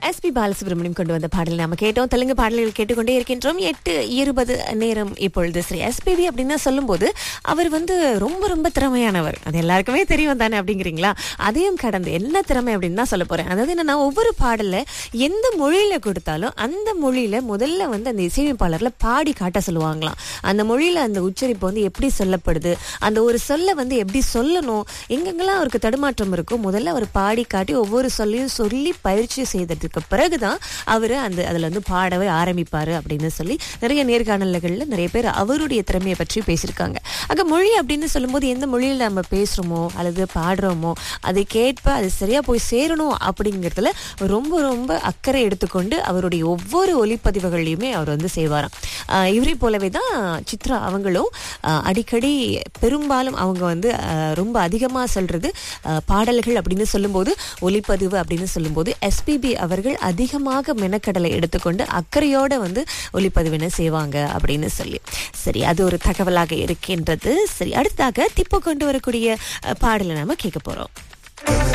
SP Balasubramaniam கொண்டு வந்த பாடல் நாம கேட்டோம் தெலுங்கு பாடல்கள் கேட்டுக்கொண்டே இருக்கின்றோம் எட்டு இருபது நேரம் இப்பொழுது சரி எஸ்பிபி அப்படின்னு சொல்லும்போது அவர் வந்து ரொம்ப ரொம்ப திறமையானவர் அது எல்லாருக்குமே தெரியும் தானே அப்படிங்கிறீங்களா அதையும் கடந்து என்ன திறமை அப்படின்னு தான் சொல்ல போறேன் அதாவது என்னன்னா ஒவ்வொரு பாடல்ல எந்த மொழியில கொடுத்தாலும் அந்த மொழியில முதல்ல வந்து அந்த இசையமைப்பாளர்ல பாடி காட்ட சொல்லுவாங்களாம் அந்த மொழியில அந்த உச்சரிப்பு வந்து எப்படி சொல்லப்படுது அந்த ஒரு சொல்ல வந்து எப்படி சொல்லணும் எங்கெங்கெல்லாம் அவருக்கு தடுமாற்றம் இருக்கோ முதல்ல அவர் பாடி காட்டி ஒவ்வொரு சொல்லையும் சொல்லி பயிற்சி செய்ததுக்கு பிறகுதான் அவரு அந்த அதுல வந்து பாடவே ஆரம்பிப்பாரு அப்படின்னு சொல்லி நிறைய நேர்காணல்கள்ல நிறைய பேர் அவருடைய திறமையை பற்றி பேசியிருக்காங்க அங்க மொழி அப்படின்னு சொல்லும்போது எந்த மொழியில நம்ம பேசுறோமோ அல்லது பாடுறோமோ அதை கேட்ப அது சரியா போய் சேரணும் அப்படிங்கிறதுல ரொம்ப ரொம்ப அக்கறை எடுத்துக்கொண்டு அவருடைய ஒவ்வொரு ஒலிப்பதிவுகளையுமே அவர் வந்து செய்வாராம் ஆஹ் இவரை போலவே தான் சித்ரா அவங்களும் ஆஹ் அடிக்கடி பெரும்பாலும் அவங்க வந்து ஆஹ் ரொம்ப அதிகமா சொல்றது ஆஹ் பாடல்கள் அப்படின்னு சொல்லும்போது ஒலிப்பதிவு அப்படின்னு சொல்லும்போது எஸ்பிபி அவர்கள் அதிகமாக மெனக்கடலை எடுத்துக்கொண்டு அக்கறையோட வந்து ஒலிப்பதிவினை செய்வாங்க அப்படின்னு சொல்லி சரி அது ஒரு தகவலாக இருக்கின்றது சரி அடுத்ததாக திப்பு கொண்டு வரக்கூடிய அஹ், பாடலை நாம கேட்க போறோம்